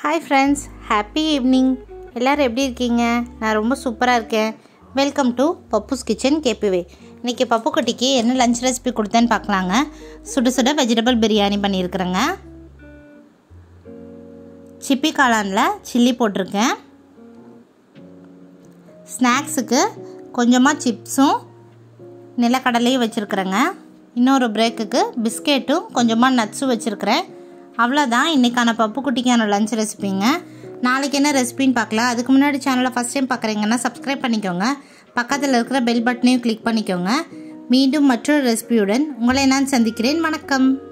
hi friends happy evening எல்லோரும் எப்படி இருக்கீங்க நான் ரொம்ப சூப்பராக இருக்கேன் வெல்கம் டு பப்புஸ் கிச்சன் கேபிவே இன்றைக்கி பப்பு குட்டிக்கு என்ன லஞ்ச் ரெசிபி கொடுத்தேன்னு பார்க்கலாங்க சுட சுட வெஜிடபிள் பிரியாணி பண்ணியிருக்கிறேங்க சிப்பி காளானில் சில்லி போட்டிருக்கேன் ஸ்நாக்ஸுக்கு கொஞ்சமாக சிப்ஸும் நிலக்கடலையும் வச்சுருக்குறேங்க இன்னொரு பிரேக்குக்கு பிஸ்கெட்டும் கொஞ்சமாக நட்ஸும் வச்சுருக்கிறேன் அவ்வளோதான் இன்றைக்கான பப்பு குட்டிக்கான லஞ்ச் ரெசிபிங்க நாளைக்கு என்ன ரெசிபின்னு பார்க்கலாம் அதுக்கு முன்னாடி சேனலை ஃபஸ்ட் டைம் பார்க்குறீங்கன்னா சப்ஸ்கிரைப் பண்ணிக்கோங்க பக்கத்தில் இருக்கிற பெல் பட்டனையும் கிளிக் பண்ணிக்கோங்க மீண்டும் மற்றொரு ரெசிபியுடன் உங்களை நான் சந்திக்கிறேன் வணக்கம்